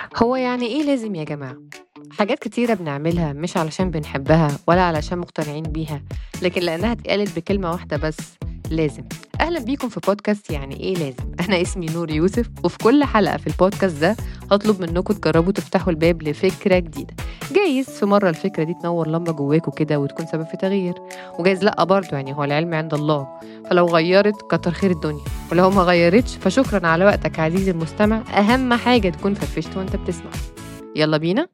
هو يعني إيه لازم يا جماعة؟ حاجات كتيرة بنعملها مش علشان بنحبها ولا علشان مقتنعين بيها لكن لأنها اتقالت بكلمة واحدة بس لازم أهلا بيكم في بودكاست يعني إيه لازم أنا اسمي نور يوسف وفي كل حلقة في البودكاست ده هطلب منكم تجربوا تفتحوا الباب لفكرة جديدة جايز في مرة الفكرة دي تنور لمبة جواكوا كده وتكون سبب في تغيير وجايز لأ برضه يعني هو العلم عند الله فلو غيرت كتر خير الدنيا ولو ما غيرتش فشكرا على وقتك عزيزي المستمع أهم حاجة تكون فرفشت وانت بتسمع يلا بينا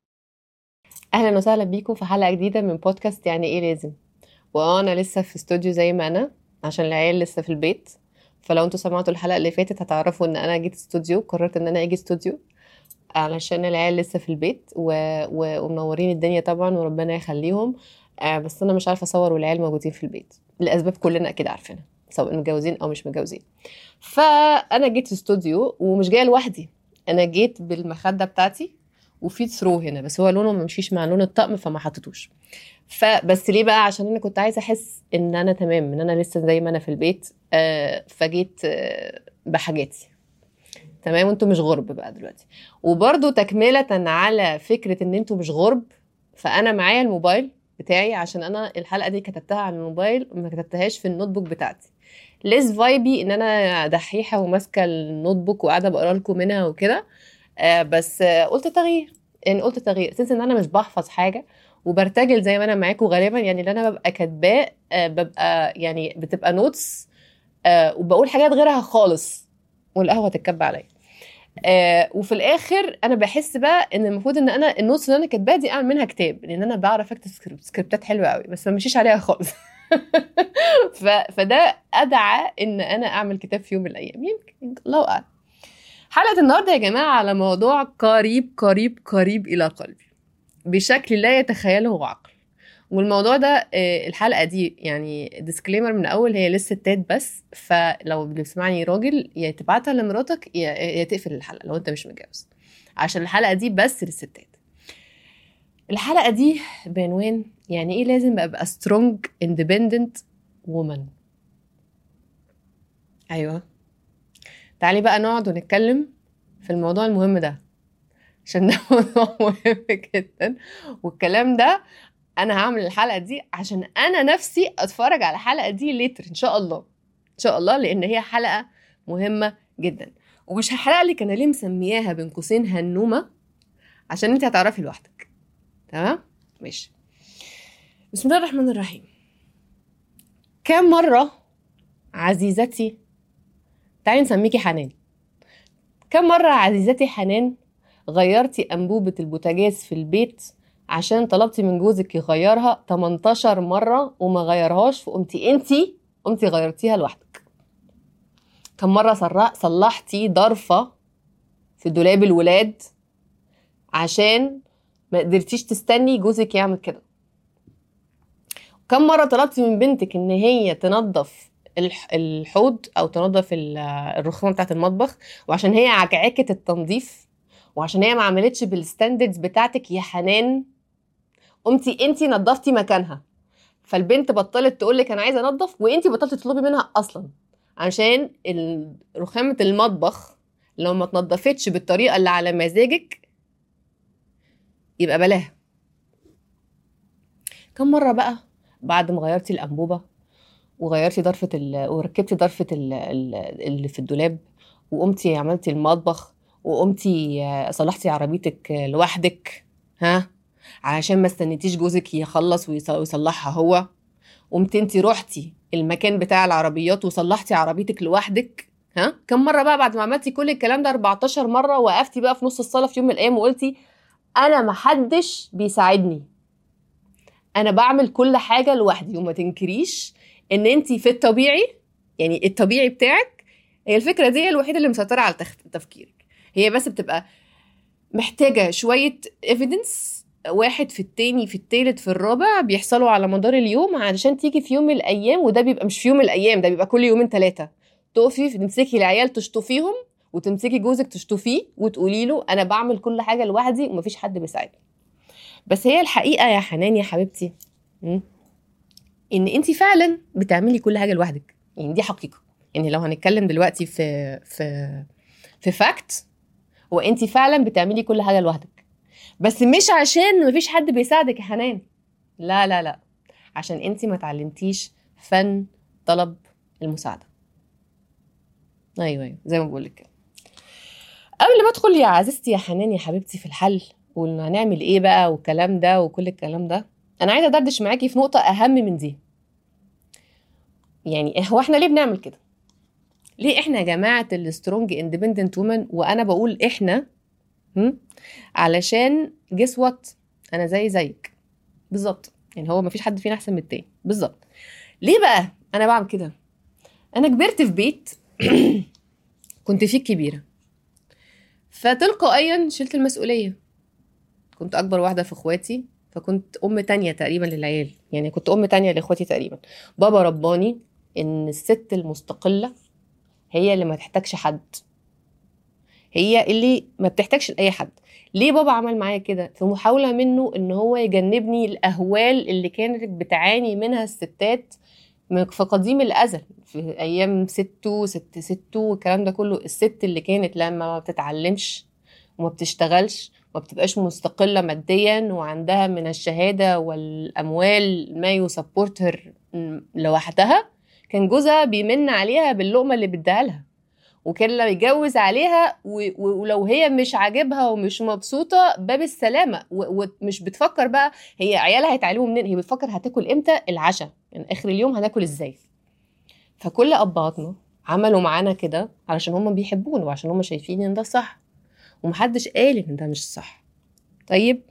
اهلا وسهلا بيكم في حلقه جديده من بودكاست يعني ايه لازم وانا لسه في استوديو زي ما انا عشان العيال لسه في البيت فلو انتوا سمعتوا الحلقه اللي فاتت هتعرفوا ان انا جيت استوديو قررت ان انا اجي استوديو علشان العيال لسه في البيت و... و... ومنورين الدنيا طبعا وربنا يخليهم آه بس انا مش عارفه اصور والعيال موجودين في البيت لاسباب كلنا اكيد عارفينها سواء متجوزين او مش متجوزين فانا جيت استوديو ومش جايه لوحدي انا جيت بالمخده بتاعتي وفي ثرو هنا بس هو لونه ما مشيش مع لون الطقم فما حطيتوش فبس ليه بقى عشان انا كنت عايزه احس ان انا تمام ان انا لسه زي ما انا في البيت آه فجيت آه بحاجاتي تمام وانتوا مش غرب بقى دلوقتي وبرده تكمله على فكره ان انتوا مش غرب فانا معايا الموبايل بتاعي عشان انا الحلقه دي كتبتها على الموبايل ما كتبتهاش في النوت بوك بتاعتي ليس فايبي ان انا دحيحه وماسكه النوت بوك وقاعده بقرا لكم منها وكده آه بس آه قلت تغيير يعني قلت تغيير سنس ان انا مش بحفظ حاجه وبرتجل زي ما انا معاكم غالبا يعني اللي انا ببقى كاتباه آه ببقى يعني بتبقى نوتس آه وبقول حاجات غيرها خالص والقهوه تتكب عليا آه وفي الاخر انا بحس بقى ان المفروض ان انا النوتس اللي انا كاتباها دي اعمل منها كتاب لان انا بعرف اكتب سكريبت سكريبتات حلوه قوي بس ما مشيش عليها خالص ف... فده ادعى ان انا اعمل كتاب في يوم من الايام يمكن الله اعلم حلقه النهارده يا جماعه على موضوع قريب قريب قريب الى قلبي بشكل لا يتخيله عقل والموضوع ده الحلقه دي يعني ديسكليمر من اول هي للستات بس فلو بتسمعني راجل يا تبعتها لمراتك يا تقفل الحلقه لو انت مش متجوز عشان الحلقه دي بس للستات الحلقه دي بعنوان يعني ايه لازم ابقى سترونج اندبندنت وومن ايوه تعالي بقى نقعد ونتكلم في الموضوع المهم ده عشان ده موضوع مهم جدا والكلام ده انا هعمل الحلقه دي عشان انا نفسي اتفرج على الحلقه دي ليتر ان شاء الله ان شاء الله لان هي حلقه مهمه جدا ومش هحرق لك انا ليه مسمياها بين قوسين هنومه عشان انت هتعرفي لوحدك تمام ماشي بسم الله الرحمن الرحيم كم مره عزيزتي تعالي نسميكي حنان كم مرة عزيزتي حنان غيرتي أنبوبة البوتاجاز في البيت عشان طلبتي من جوزك يغيرها 18 مرة وما غيرهاش فقمتي انتي قمتي غيرتيها لوحدك كم مرة صلحتي ضرفة في دولاب الولاد عشان ما قدرتيش تستني جوزك يعمل كده كم مرة طلبتي من بنتك ان هي تنظف الحوض او تنظف الرخامه بتاعه المطبخ وعشان هي عجعكه التنظيف وعشان هي ما عملتش بالستاندردز بتاعتك يا حنان قمتي انت نظفتي مكانها فالبنت بطلت تقول لك انا عايزه انظف وانت بطلتي تطلبي منها اصلا عشان رخامه المطبخ لو ما اتنضفتش بالطريقه اللي على مزاجك يبقى بلاها كم مره بقى بعد ما غيرتي الانبوبه وغيرتي ضرفة ال... وركبتي ضرفة ال... اللي في الدولاب وقمتي عملتي المطبخ وقمتي صلحتي عربيتك لوحدك ها عشان ما استنيتيش جوزك يخلص ويصلحها هو قمت انت رحتي المكان بتاع العربيات وصلحتي عربيتك لوحدك ها كم مره بقى بعد ما عملتي كل الكلام ده 14 مره وقفتي بقى في نص الصاله في يوم من الايام وقلتي انا محدش بيساعدني انا بعمل كل حاجه لوحدي وما تنكريش ان انت في الطبيعي يعني الطبيعي بتاعك هي الفكره دي هي الوحيده اللي مسيطره على تفكيرك هي بس بتبقى محتاجه شويه ايفيدنس واحد في التاني في التالت في الرابع بيحصلوا على مدار اليوم علشان تيجي في يوم من الايام وده بيبقى مش في يوم من الايام ده بيبقى كل يومين ثلاثه تقفي تمسكي العيال تشطفيهم وتمسكي جوزك تشطفيه وتقولي له انا بعمل كل حاجه لوحدي ومفيش حد بيساعدني بس هي الحقيقه يا حنان يا حبيبتي ان انت فعلا بتعملي كل حاجه لوحدك يعني دي حقيقه يعني لو هنتكلم دلوقتي في في في فاكت هو انت فعلا بتعملي كل حاجه لوحدك بس مش عشان مفيش حد بيساعدك يا حنان لا لا لا عشان انت ما اتعلمتيش فن طلب المساعده ايوه ايوه زي ما بقول لك قبل ما ادخل يا عزيزتي يا حنان يا حبيبتي في الحل وهنعمل ايه بقى والكلام ده وكل الكلام ده انا عايزه ادردش معاكي في نقطه اهم من دي يعني هو احنا ليه بنعمل كده ليه احنا يا جماعه السترونج اندبندنت وومن وانا بقول احنا هم؟ علشان جس وات انا زي زيك بالظبط يعني هو مفيش حد فينا احسن من التاني بالظبط ليه بقى انا بعمل كده انا كبرت في بيت كنت فيه الكبيره فتلقائيا شلت المسؤوليه كنت اكبر واحده في اخواتي فكنت ام تانية تقريبا للعيال يعني كنت ام تانية لاخواتي تقريبا بابا رباني ان الست المستقله هي اللي ما تحتاجش حد هي اللي ما بتحتاجش لاي حد ليه بابا عمل معايا كده في محاوله منه ان هو يجنبني الاهوال اللي كانت بتعاني منها الستات في قديم الازل في ايام ستو ست ستو والكلام ده كله الست اللي كانت لما ما بتتعلمش وما بتشتغلش وما بتبقاش مستقلة ماديا وعندها من الشهادة والأموال ما يسبورتر لوحدها كان جوزها بيمن عليها باللقمة اللي بيديها لها وكان لما يتجوز عليها ولو هي مش عاجبها ومش مبسوطه باب السلامه ومش بتفكر بقى هي عيالها هيتعلموا منين هي بتفكر هتاكل امتى العشاء يعني اخر اليوم هناكل ازاي فكل ابهاتنا عملوا معانا كده علشان هم بيحبونا وعشان هم شايفين ان ده صح ومحدش قال ان ده مش صح طيب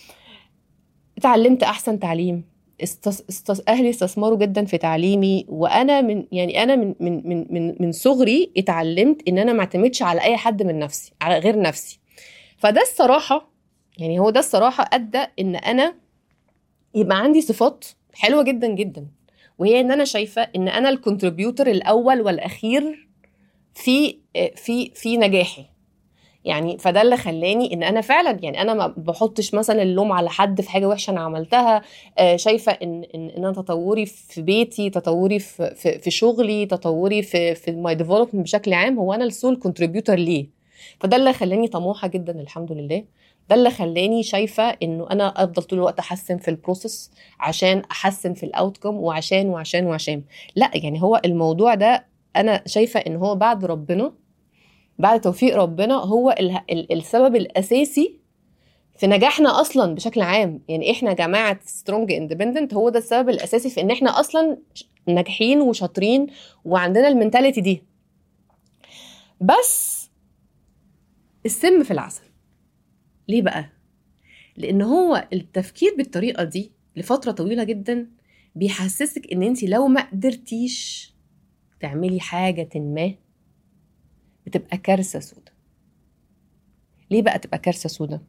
اتعلمت احسن تعليم استس... استس... اهلي استثمروا جدا في تعليمي وانا من يعني انا من من من من, من صغري اتعلمت ان انا ما اعتمدش على اي حد من نفسي على غير نفسي فده الصراحه يعني هو ده الصراحه ادى ان انا يبقى عندي صفات حلوه جدا جدا وهي ان انا شايفه ان انا الكونتريبيوتور الاول والاخير في في في نجاحي يعني فده اللي خلاني ان انا فعلا يعني انا ما بحطش مثلا اللوم على حد في حاجه وحشه انا عملتها آه شايفه ان ان, إن انا تطوري في بيتي تطوري في في, في شغلي تطوري في في ماي ديفلوبمنت بشكل عام هو انا السول كونتريبيوتور ليه فده اللي خلاني طموحه جدا الحمد لله ده اللي خلاني شايفه انه انا افضل طول الوقت احسن في البروسيس عشان احسن في الاوتكم وعشان وعشان وعشان لا يعني هو الموضوع ده انا شايفه ان هو بعد ربنا بعد توفيق ربنا هو السبب الاساسي في نجاحنا اصلا بشكل عام يعني احنا جماعه سترونج اندبندنت هو ده السبب الاساسي في ان احنا اصلا ناجحين وشاطرين وعندنا المنتاليتي دي بس السم في العسل ليه بقى لان هو التفكير بالطريقه دي لفتره طويله جدا بيحسسك ان انت لو ما قدرتيش تعملي حاجه ما بتبقى كارثه سودة ليه بقى تبقى كارثه سودة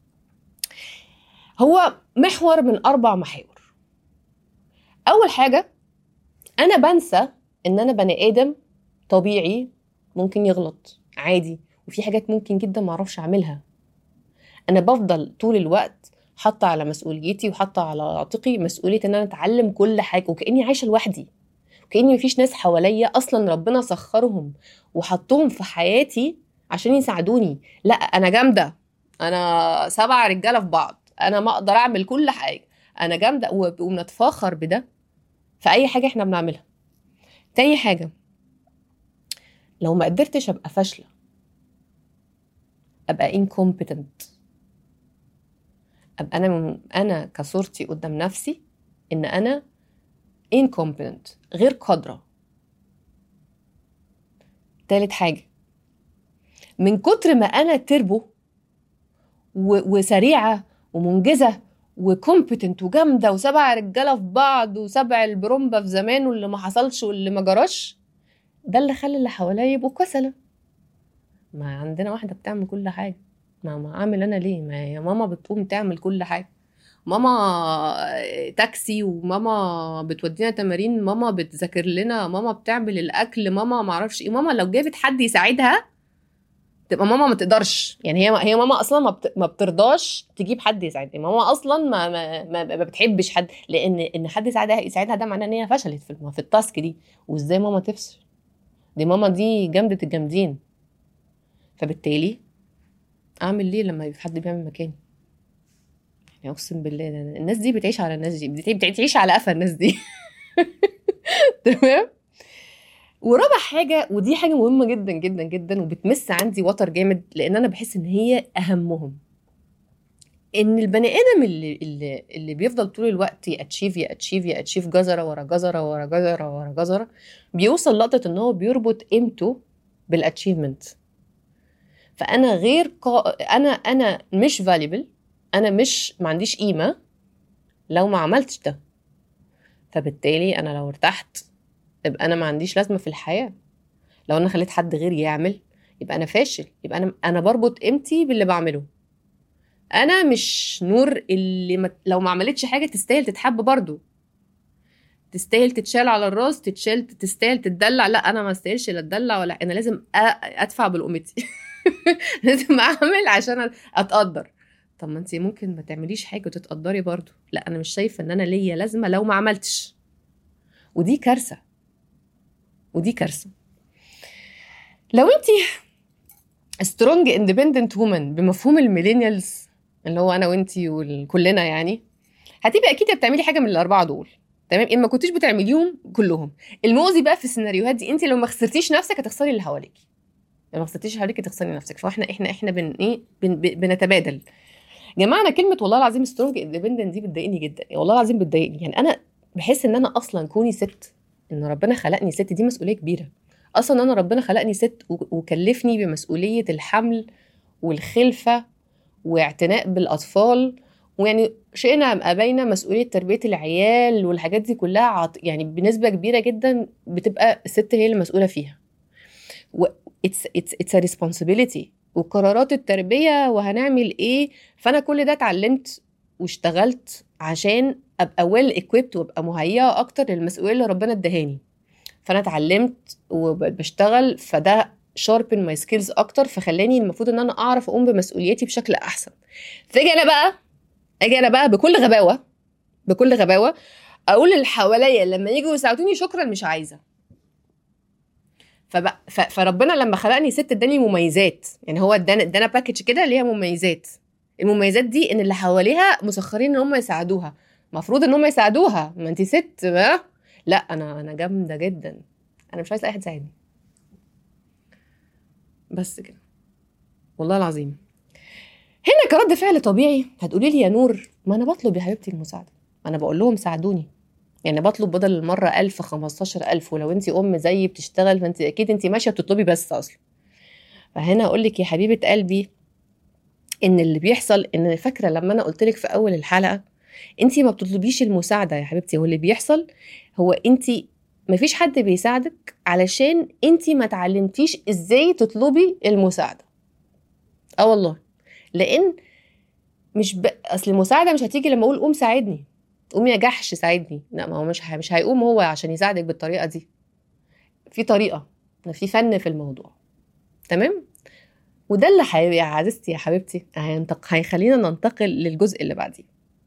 هو محور من اربع محاور اول حاجه انا بنسى ان انا بني ادم طبيعي ممكن يغلط عادي وفي حاجات ممكن جدا ما اعرفش اعملها انا بفضل طول الوقت حاطه على مسؤوليتي وحاطه على عاتقي مسؤوليه ان انا اتعلم كل حاجه وكاني عايشه لوحدي وكاني مفيش ناس حواليا اصلا ربنا سخرهم وحطهم في حياتي عشان يساعدوني لا انا جامده انا سبع رجاله في بعض انا ما اقدر اعمل كل حاجه انا جامده وبنتفاخر بده في اي حاجه احنا بنعملها تاني حاجه لو ما قدرتش ابقى فاشله ابقى incompetent ابقى انا انا كصورتي قدام نفسي ان انا incompetent غير قادره تالت حاجه من كتر ما انا تربو وسريعه ومنجزه وكومبتنت وجامده وسبع رجاله في بعض وسبع البرومبا في زمان واللي ما حصلش واللي ما جراش ده اللي خلى اللي حواليا يبقوا كسله ما عندنا واحده بتعمل كل حاجه ما ما اعمل انا ليه ما يا ماما بتقوم تعمل كل حاجه ماما تاكسي وماما بتودينا تمارين ماما بتذاكر لنا ماما بتعمل الاكل ماما ما اعرفش ايه ماما لو جابت حد يساعدها تبقى ماما ما تقدرش يعني هي هي ماما اصلا ما, ما بترضاش تجيب حد يساعدها ماما اصلا ما ما, ما, ما بتحبش حد لان ان حد يساعدها يساعدها ده معناه ان هي فشلت في في التاسك دي وازاي ماما تفشل دي ماما دي جامده الجامدين فبالتالي اعمل ليه لما حد بيعمل مكاني يعني اقسم بالله ده الناس دي بتعيش على الناس دي بتعيش على قفا الناس دي تمام ورابع حاجه ودي حاجه مهمه جدا جدا جدا وبتمس عندي وتر جامد لان انا بحس ان هي اهمهم ان البني ادم اللي اللي, اللي بيفضل طول الوقت ياتشيف ياتشيف ياتشيف جزره ورا جزره ورا جزره ورا جزره بيوصل لقطه ان هو بيربط قيمته بالاتشيفمنت فانا غير قا... انا انا مش فاليبل انا مش ما عنديش قيمه لو ما عملتش ده فبالتالي انا لو ارتحت يبقى انا ما عنديش لازمه في الحياه لو انا خليت حد غيري يعمل يبقى انا فاشل يبقى انا انا بربط قيمتي باللي بعمله انا مش نور اللي ما لو ما عملتش حاجه تستاهل تتحب برضو تستاهل تتشال على الراس تتشال تستاهل تتدلع لا انا ما استاهلش لا اتدلع ولا انا لازم ادفع بالقمتي لازم اعمل عشان اتقدر طب ما انت ممكن ما تعمليش حاجه وتتقدري برضو لا انا مش شايفه ان انا ليا لازمه لو ما عملتش ودي كارثه ودي كارثه لو انت سترونج اندبندنت وومن بمفهوم الميلينيالز اللي هو انا وانتي وكلنا يعني هتبقي اكيد بتعملي حاجه من الاربعه دول تمام ان ما كنتيش بتعمليهم كلهم المؤذي بقى في السيناريوهات دي انت لو ما خسرتيش نفسك هتخسري اللي حواليكي لو ما خسرتيش اللي حواليكي تخسري نفسك فاحنا احنا احنا بن ايه بن بنتبادل جماعه انا كلمه والله العظيم سترونج اندبندنت دي بتضايقني جدا والله العظيم بتضايقني يعني انا بحس ان انا اصلا كوني ست ان ربنا خلقني ست دي مسؤوليه كبيره اصلا انا ربنا خلقني ست وكلفني بمسؤوليه الحمل والخلفه واعتناء بالاطفال ويعني شئنا ام ابينا مسؤوليه تربيه العيال والحاجات دي كلها عط... يعني بنسبه كبيره جدا بتبقى الست هي المسؤوله فيها و اتس اتس اتس ريسبونسبيلتي وقرارات التربيه وهنعمل ايه فانا كل ده اتعلمت واشتغلت عشان ابقى ويل equipped وابقى مهيئه اكتر للمسؤوليه اللي ربنا ادهاني فانا اتعلمت وبشتغل فده شاربن ماي سكيلز اكتر فخلاني المفروض ان انا اعرف اقوم بمسؤولياتي بشكل احسن فاجي انا بقى اجي انا بقى بكل غباوه بكل غباوه اقول اللي حواليا لما يجوا يساعدوني شكرا مش عايزه فبقى فربنا لما خلقني ست اداني مميزات يعني هو ادانا ادانا باكج كده ليها مميزات المميزات دي ان اللي حواليها مسخرين ان هم يساعدوها المفروض ان هم يساعدوها ما انت ست بقى لا انا انا جامده جدا انا مش عايزه اي حد يساعدني بس كده والله العظيم هنا كرد فعل طبيعي هتقولي لي يا نور ما انا بطلب يا حبيبتي المساعده انا بقول لهم ساعدوني يعني بطلب بدل المرة ألف خمستاشر ألف ولو أنت أم زيي بتشتغل فأنت أكيد أنت ماشية بتطلبي بس أصلا فهنا أقول لك يا حبيبة قلبي إن اللي بيحصل إن فاكرة لما أنا قلت لك في أول الحلقة أنت ما بتطلبيش المساعدة يا حبيبتي هو اللي بيحصل هو أنت مفيش حد بيساعدك علشان انت ما تعلمتيش ازاي تطلبي المساعده اه والله لان مش ب... اصل المساعده مش هتيجي لما اقول قوم ساعدني قوم يا جحش ساعدني لا ما هو مش ه... مش هيقوم هو عشان يساعدك بالطريقه دي في طريقه في فن في الموضوع تمام وده اللي حي... يا عزيزتي يا حبيبتي هينتق... هيخلينا ننتقل للجزء اللي بعديه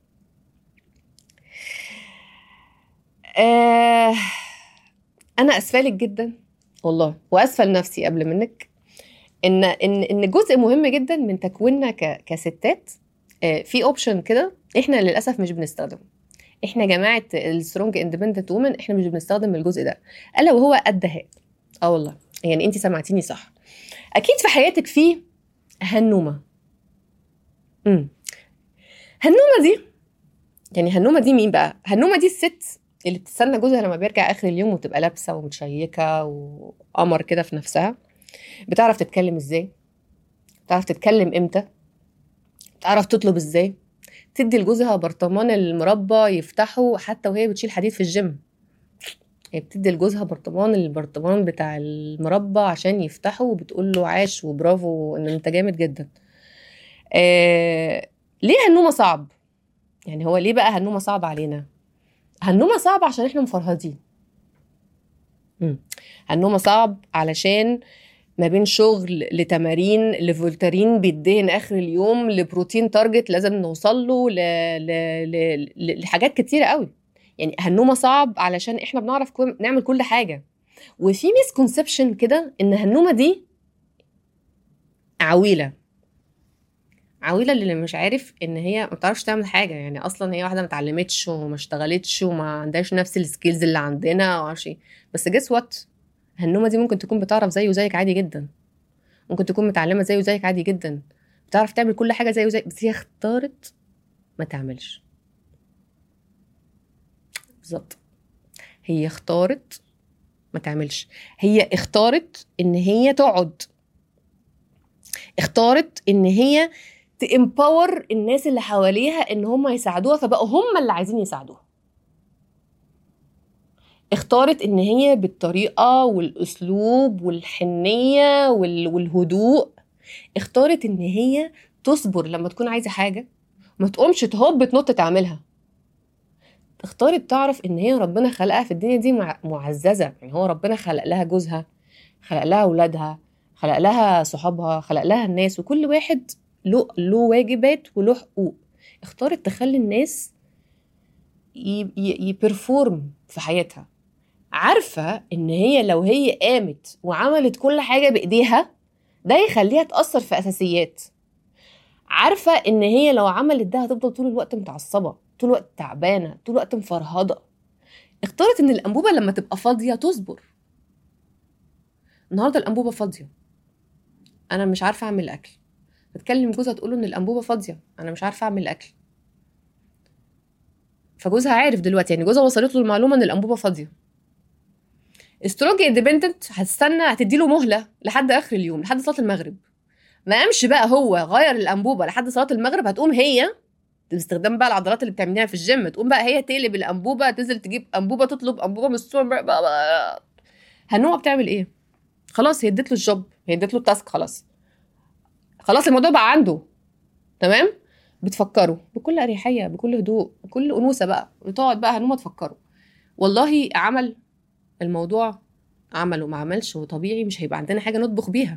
آه... انا اسفلك جدا والله واسفل نفسي قبل منك ان ان ان جزء مهم جدا من تكويننا ك... كستات آه... في اوبشن كده احنا للاسف مش بنستخدمه احنا جماعه السترونج اندبندنت وومن احنا مش بنستخدم الجزء ده الا وهو الدهاء اه والله يعني انت سمعتيني صح اكيد في حياتك في هنومه امم هنومه دي يعني هنومه دي مين بقى هنومه دي الست اللي بتستنى جوزها لما بيرجع اخر اليوم وتبقى لابسه ومتشيكه وقمر كده في نفسها بتعرف تتكلم ازاي بتعرف تتكلم امتى بتعرف تطلب ازاي تدي لجوزها برطمان المربى يفتحه حتى وهي بتشيل حديد في الجيم هي بتدي لجوزها برطمان البرطمان بتاع المربى عشان يفتحه وبتقول له عاش وبرافو ان انت جامد جدا آه ليه هالنومه صعب يعني هو ليه بقى هالنومه صعب علينا هالنومه صعب عشان احنا مفرهدين هالنومه صعب علشان ما بين شغل لتمارين لفولترين بيدهن اخر اليوم لبروتين تارجت لازم نوصل له ل... ل... ل... لحاجات كتيره قوي يعني هالنومه صعب علشان احنا بنعرف كل... نعمل كل حاجه وفي ميس كونسبشن كده ان هالنومه دي عويله عويله اللي مش عارف ان هي ما بتعرفش تعمل حاجه يعني اصلا هي واحده ما اتعلمتش وما اشتغلتش وما عندهاش نفس السكيلز اللي عندنا ومعرفش ايه بس جس وات هالنومه دي ممكن تكون بتعرف زيه وزيك عادي جدا ممكن تكون متعلمه زيه وزيك عادي جدا بتعرف تعمل كل حاجه زيه وزيك بس هي اختارت ما تعملش بالظبط هي اختارت ما تعملش هي اختارت ان هي تقعد اختارت ان هي تامباور الناس اللي حواليها ان هم يساعدوها فبقوا هم اللي عايزين يساعدوها اختارت ان هي بالطريقه والاسلوب والحنيه وال- والهدوء اختارت ان هي تصبر لما تكون عايزه حاجه ما تقومش تهب تنط تعملها اختارت تعرف ان هي ربنا خلقها في الدنيا دي مع- معززه يعني هو ربنا خلق لها جوزها خلق لها اولادها خلق لها صحابها خلق لها الناس وكل واحد له له واجبات وله حقوق اختارت تخلي الناس يبرفورم في حياتها عارفه ان هي لو هي قامت وعملت كل حاجه بايديها ده يخليها تاثر في اساسيات عارفه ان هي لو عملت ده هتفضل طول الوقت متعصبه طول الوقت تعبانه طول الوقت مفرهده اختارت ان الانبوبه لما تبقى فاضيه تصبر النهارده الانبوبه فاضيه انا مش عارفه اعمل اكل بتكلم جوزها تقول له ان الانبوبه فاضيه انا مش عارفه اعمل اكل فجوزها عارف دلوقتي يعني جوزها وصلت له المعلومه ان الانبوبه فاضيه سترونج اندبندنت هتستنى هتدي له مهله لحد اخر اليوم لحد صلاه المغرب ما قامش بقى هو غير الانبوبه لحد صلاه المغرب هتقوم هي باستخدام بقى العضلات اللي بتعمليها في الجيم تقوم بقى هي تقلب الانبوبه تنزل تجيب انبوبه تطلب انبوبه من السوبر ماركت بقى بقى. هنوع بتعمل ايه خلاص هي ادت له الجوب هي ادت له التاسك خلاص خلاص الموضوع بقى عنده تمام بتفكروا بكل اريحيه بكل هدوء بكل انوثه بقى وتقعد بقى هنومه تفكروا والله عمل الموضوع عمل وما عملش وطبيعي مش هيبقى عندنا حاجه نطبخ بيها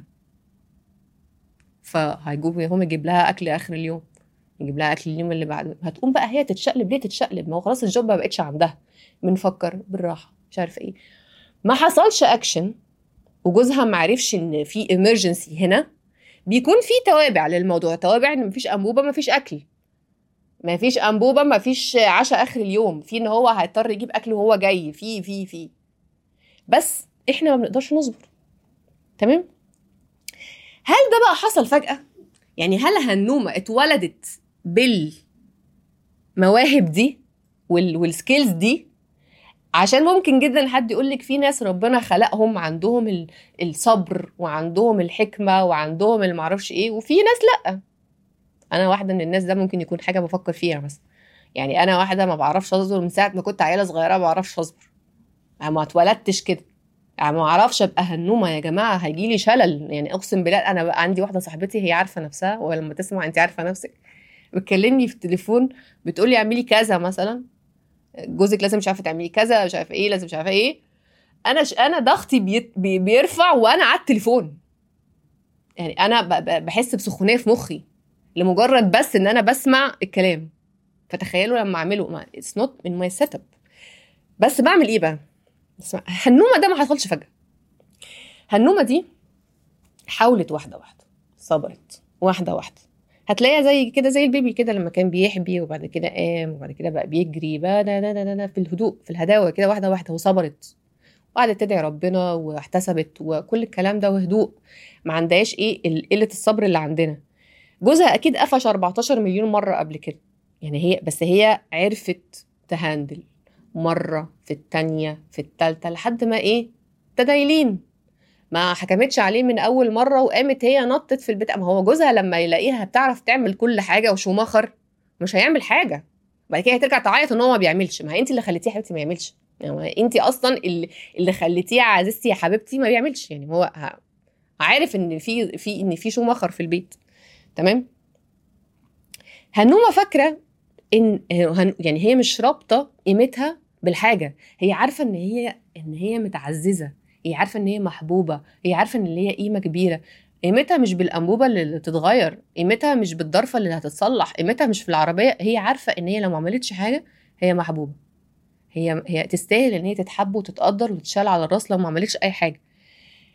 فهيجوب هم يجيب لها اكل اخر اليوم يجيب لها اكل اليوم اللي بعده هتقوم بقى هي تتشقلب ليه تتشقلب ما هو خلاص الجوب ما بقتش عندها بنفكر بالراحه مش عارفه ايه ما حصلش اكشن وجوزها ما عرفش ان في ايمرجنسي هنا بيكون في توابع للموضوع توابع ان مفيش انبوبه مفيش اكل مفيش انبوبه مفيش عشاء اخر اليوم في ان هو هيضطر يجيب اكل وهو جاي في في في بس احنا ما بنقدرش نصبر تمام هل ده بقى حصل فجاه يعني هل هنومه اتولدت بالمواهب دي وال والسكيلز دي عشان ممكن جدا حد يقول لك في ناس ربنا خلقهم عندهم ال- الصبر وعندهم الحكمه وعندهم المعرفش ايه وفي ناس لا انا واحده من الناس ده ممكن يكون حاجه بفكر فيها بس يعني انا واحده ما بعرفش اصبر من ساعه ما كنت عيله صغيره ما بعرفش اصبر انا ما اتولدتش كده يعني ما اعرفش ابقى هنومه يا جماعه هيجي لي شلل يعني اقسم بالله انا بقى عندي واحده صاحبتي هي عارفه نفسها ولما تسمع انت عارفه نفسك بتكلمني في التليفون بتقول لي اعملي كذا مثلا جوزك لازم مش عارفه تعملي كذا مش عارفه ايه لازم مش عارفه ايه انا ش... انا ضغطي بي... بي... بيرفع وانا على التليفون يعني انا ب... ب... بحس بسخونيه في مخي لمجرد بس ان انا بسمع الكلام فتخيلوا لما اعمله ما اتس نوت من ماي سيت اب بس بعمل ايه بقى اسمع هالنومه ده ما حصلش فجاه هالنومه دي حاولت واحده واحده صبرت واحده واحده هتلاقيها زي كده زي البيبي كده لما كان بيحبي وبعد كده قام وبعد كده بقى بيجري بقى ده ده ده ده, ده في الهدوء في الهداوه كده واحده واحده وصبرت وقعدت تدعي ربنا واحتسبت وكل الكلام ده وهدوء ما عندهاش ايه ال- قله الصبر اللي عندنا جوزها اكيد قفش 14 مليون مره قبل كده يعني هي بس هي عرفت تهندل مرة في التانية في التالتة لحد ما ايه ابتدى يلين ما حكمتش عليه من اول مرة وقامت هي نطت في البيت ما هو جوزها لما يلاقيها بتعرف تعمل كل حاجة وشومخر مش هيعمل حاجة بعد كده هترجع تعيط ان هو ما بيعملش ما هي انت اللي خليتيه يا حبيبتي ما يعملش يعني انت اصلا اللي, اللي خليتيه يا عزيزتي يا حبيبتي ما بيعملش يعني هو ه- عارف ان في في ان في شومخر في البيت تمام هنومه فاكره ان هن- يعني هي مش رابطه قيمتها بالحاجه هي عارفه ان هي ان هي متعززه هي عارفه ان هي محبوبه هي عارفه ان هي قيمه كبيره قيمتها مش بالانبوبه اللي تتغير قيمتها مش بالضرفه اللي هتتصلح قيمتها مش في العربيه هي عارفه ان هي لو ما عملتش حاجه هي محبوبه هي هي تستاهل ان هي تتحب وتتقدر وتتشال على الراس لو ما عملتش اي حاجه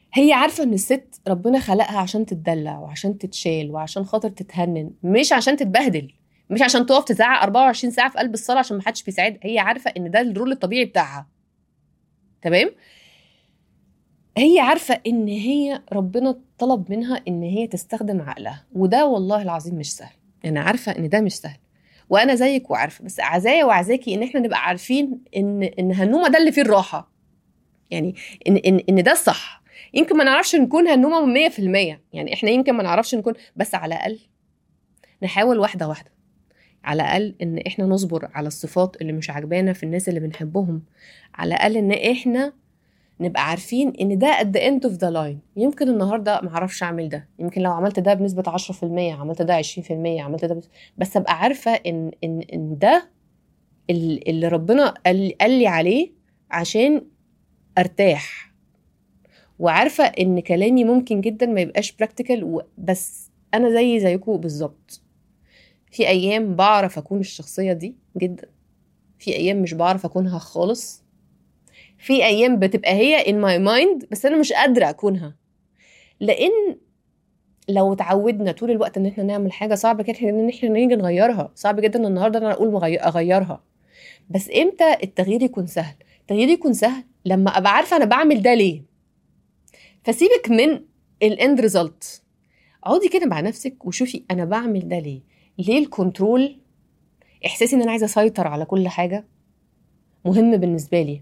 هي عارفه ان الست ربنا خلقها عشان تتدلع وعشان تتشال وعشان خاطر تتهنن مش عشان تتبهدل مش عشان تقف تزعق 24 ساعه في قلب الصلاه عشان ما حدش بيساعدها هي عارفه ان ده الرول الطبيعي بتاعها تمام هي عارفه ان هي ربنا طلب منها ان هي تستخدم عقلها وده والله العظيم مش سهل انا عارفه ان ده مش سهل وانا زيك وعارفه بس عزايا وعزاكي ان احنا نبقى عارفين ان ان هنومه ده اللي فيه الراحه يعني ان ان, إن ده الصح يمكن ما نعرفش نكون هنومه 100% يعني احنا يمكن ما نعرفش نكون بس على الاقل نحاول واحده واحده على الاقل ان احنا نصبر على الصفات اللي مش عاجبانا في الناس اللي بنحبهم على الاقل ان احنا نبقى عارفين ان ده at the end of the line يمكن النهارده ما اعرفش اعمل ده يمكن لو عملت ده بنسبه 10% عملت ده 20% عملت ده بس, بس ابقى عارفه ان ان ان ده اللي ربنا قال, قال لي عليه عشان ارتاح وعارفه ان كلامي ممكن جدا ما يبقاش براكتيكال بس انا زي زيكم بالظبط في ايام بعرف اكون الشخصيه دي جدا في ايام مش بعرف اكونها خالص في ايام بتبقى هي in my mind بس انا مش قادره اكونها لان لو اتعودنا طول الوقت ان احنا نعمل حاجه صعب جدا ان احنا نيجي نغيرها صعب جدا النهارده انا اقول اغيرها بس امتى التغيير يكون سهل التغيير يكون سهل لما ابقى عارفه انا بعمل ده ليه فسيبك من الاند ريزلت اقعدي كده مع نفسك وشوفي انا بعمل ده ليه ليه الكنترول احساسي ان انا عايزه اسيطر على كل حاجه مهم بالنسبه لي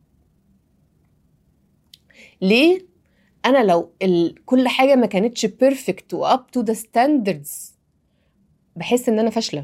ليه انا لو ال... كل حاجه ما كانتش بيرفكت واب تو ذا ستاندردز بحس ان انا فاشله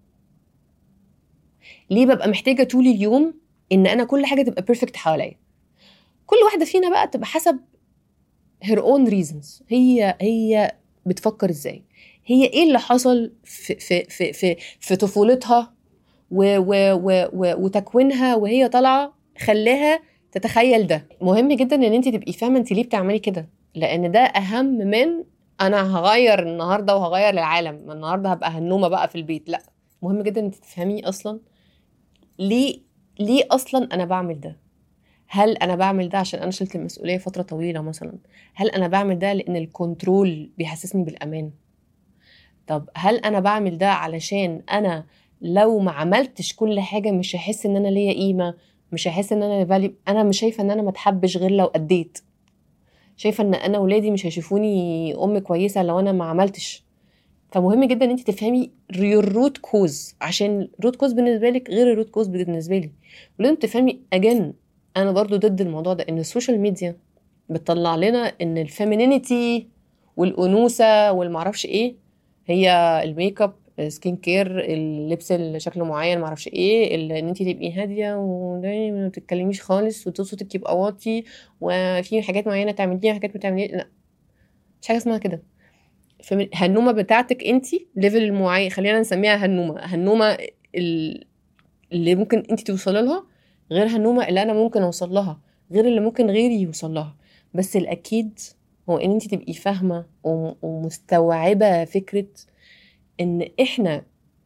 ليه ببقى محتاجه طول اليوم ان انا كل حاجه تبقى بيرفكت حواليا كل واحده فينا بقى تبقى حسب هير اون ريزونز هي هي بتفكر ازاي هي ايه اللي حصل في في في في, في طفولتها و و و و وتكوينها وهي طالعه خلاها تتخيل ده مهم جدا ان انت تبقي فاهمه انت ليه بتعملي كده لان ده اهم من انا هغير النهارده وهغير العالم النهارده هبقى هنومه بقى في البيت لا مهم جدا انت تفهمي اصلا ليه ليه اصلا انا بعمل ده هل انا بعمل ده عشان انا شلت المسؤوليه فتره طويله مثلا هل انا بعمل ده لان الكنترول بيحسسني بالامان طب هل انا بعمل ده علشان انا لو ما عملتش كل حاجه مش هحس ان انا ليا قيمه مش هحس ان انا فالي انا مش شايفه ان انا ما اتحبش غير لو اديت شايفه ان انا ولادي مش هيشوفوني ام كويسه لو انا ما عملتش فمهم جدا ان انت تفهمي الروت كوز عشان الروت كوز بالنسبه لك غير الروت كوز بالنسبه لي ولازم تفهمي اجن انا برضو ضد الموضوع ده ان السوشيال ميديا بتطلع لنا ان الفيمينينيتي والانوثه والمعرفش ايه هي الميك اب سكين كير اللبس اللي شكله معين معرفش ايه ان انت تبقي هاديه ودايما ما بتتكلميش خالص وصوتك يبقى واطي وفي حاجات معينه تعمليها حاجات ما تعمليها لا مش حاجه اسمها كده الهنومه بتاعتك انت ليفل المعين خلينا نسميها هنومه هنومه اللي ممكن انت توصلي لها غير هنومه اللي انا ممكن اوصل لها غير اللي ممكن غيري يوصل لها بس الاكيد هو ان انت تبقي فاهمه ومستوعبه فكره ان احنا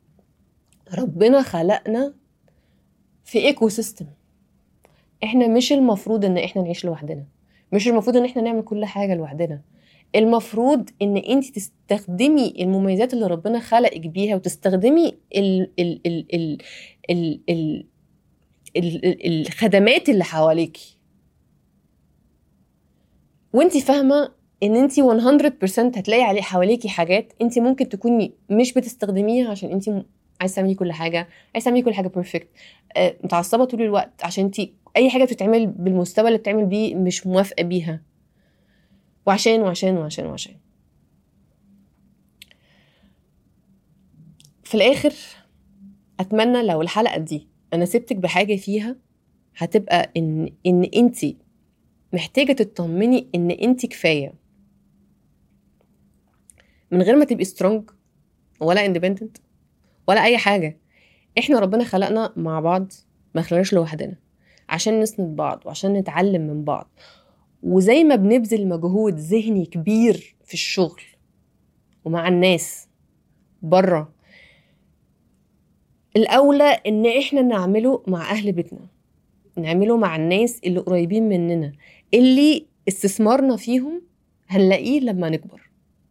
ربنا خلقنا في ايكو سيستم احنا مش المفروض ان احنا نعيش لوحدنا مش المفروض ان احنا نعمل كل حاجه لوحدنا المفروض ان انت تستخدمي المميزات اللي ربنا خلقك بيها وتستخدمي ال ال ال ال ال ال ال الخدمات اللي حواليكي وانت فاهمه ان انت 100% هتلاقي عليه حواليكي حاجات انت ممكن تكوني مش بتستخدميها عشان انت عايزه تعملي كل حاجه عايزه تعملي كل حاجه بيرفكت آه، متعصبه طول الوقت عشان انت اي حاجه بتتعمل بالمستوى اللي بتعمل بيه مش موافقه بيها وعشان وعشان وعشان وعشان في الاخر اتمنى لو الحلقه دي انا سبتك بحاجه فيها هتبقى ان ان انت محتاجه تطمني ان انت كفايه من غير ما تبقي سترونج ولا اندبندنت ولا اي حاجه احنا ربنا خلقنا مع بعض ما خلقناش لوحدنا عشان نسند بعض وعشان نتعلم من بعض وزي ما بنبذل مجهود ذهني كبير في الشغل ومع الناس بره الاولى ان احنا نعمله مع اهل بيتنا نعمله مع الناس اللي قريبين مننا اللي استثمارنا فيهم هنلاقيه لما نكبر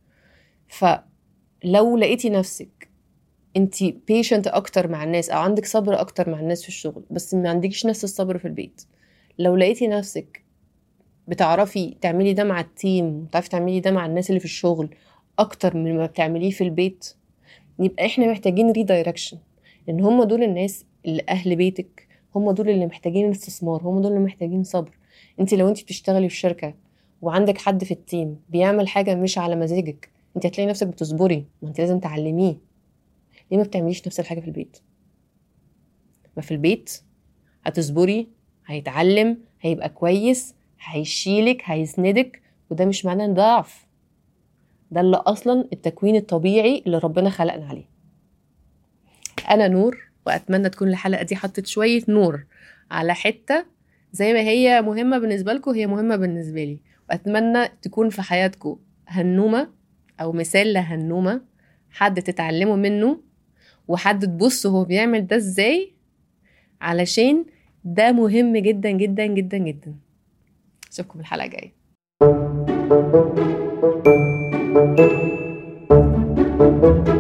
فلو لقيتي نفسك انت بيشنت اكتر مع الناس او عندك صبر اكتر مع الناس في الشغل بس ما عندكيش نفس الصبر في البيت لو لقيتي نفسك بتعرفي تعملي ده مع التيم بتعرفي تعملي ده مع الناس اللي في الشغل اكتر من ما بتعمليه في البيت يبقى احنا محتاجين ريدايركشن لان هم دول الناس اللي اهل بيتك هم دول اللي محتاجين استثمار هم دول اللي محتاجين صبر انت لو انت بتشتغلي في شركه وعندك حد في التيم بيعمل حاجه مش على مزاجك انت هتلاقي نفسك بتصبري ما انت لازم تعلميه ليه ما بتعمليش نفس الحاجه في البيت ما في البيت هتصبري هيتعلم هيبقى كويس هيشيلك هيسندك وده مش معناه ان ضعف ده اللي اصلا التكوين الطبيعي اللي ربنا خلقنا عليه انا نور واتمنى تكون الحلقه دي حطت شويه نور على حته زي ما هي مهمه بالنسبه لكم هي مهمه بالنسبه لي واتمنى تكون في حياتكم هنومه او مثال لهنومه حد تتعلموا منه وحد تبصوا هو بيعمل ده ازاي علشان ده مهم جدا جدا جدا جدا اشوفكم الحلقه الجايه